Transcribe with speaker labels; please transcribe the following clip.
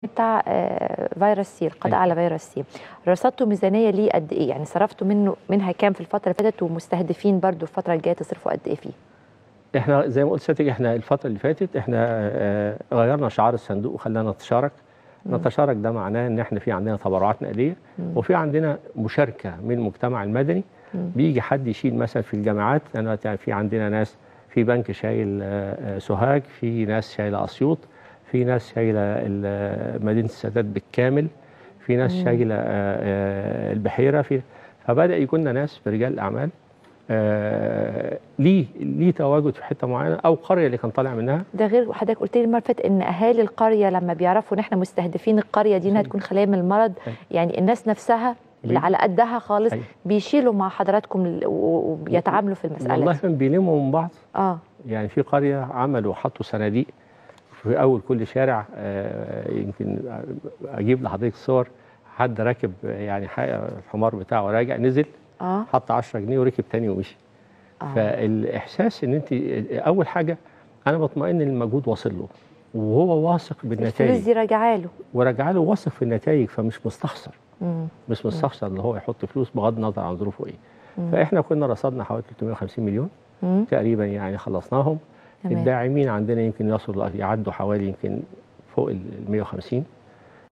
Speaker 1: بتاع آه، فيروس سي القضاء على فيروس سي رصدتوا ميزانيه ليه قد ايه يعني صرفتوا منه منها كام في الفتره اللي فاتت ومستهدفين برضو الفتره الجايه تصرفوا قد ايه فيه
Speaker 2: احنا زي ما قلت سيادتك احنا الفتره اللي فاتت احنا آه، غيرنا شعار الصندوق وخلانا نتشارك نتشارك ده معناه ان احنا في عندنا تبرعات نقديه وفي عندنا مشاركه من المجتمع المدني بيجي حد يشيل مثلا في الجامعات انا يعني في عندنا ناس في بنك شايل آه، آه، سوهاج في ناس شايله اسيوط في ناس شايله ال- مدينه السادات بالكامل في ناس شايله آه، آه، البحيره في فبدا يكون لنا ناس رجال اعمال آه، ليه ليه تواجد في حته معينه او قريه اللي كان طالع منها
Speaker 1: ده غير حضرتك قلت لي المره اللي فاتت ان اهالي القريه لما بيعرفوا ان احنا مستهدفين القريه دي انها تكون خاليه من المرض
Speaker 2: أيوة.
Speaker 1: يعني الناس نفسها اللي
Speaker 2: بي-
Speaker 1: على قدها خالص
Speaker 2: أيوة.
Speaker 1: بيشيلوا مع حضراتكم ال- و- وبيتعاملوا في المساله
Speaker 2: والله
Speaker 1: دي.
Speaker 2: كان بيلموا من بعض
Speaker 1: اه
Speaker 2: يعني في قريه عملوا حطوا صناديق في اول كل شارع آه، يمكن اجيب لحضرتك صور حد راكب يعني ح- الحمار بتاعه راجع نزل
Speaker 1: اه
Speaker 2: حط 10 جنيه وركب تاني ومشي
Speaker 1: آه.
Speaker 2: فالاحساس ان انت اول حاجه انا بطمئن ان المجهود واصل له وهو واثق
Speaker 1: الفلوس
Speaker 2: بالنتائج
Speaker 1: دي راجعه له
Speaker 2: وراجع له واثق في النتائج فمش مستخسر
Speaker 1: مم.
Speaker 2: مش مستخسر ان هو يحط فلوس بغض النظر عن ظروفه ايه فاحنا كنا رصدنا حوالي 350 مليون
Speaker 1: مم.
Speaker 2: تقريبا يعني خلصناهم
Speaker 1: تمام.
Speaker 2: الداعمين عندنا يمكن يصل يعدوا حوالي يمكن فوق ال 150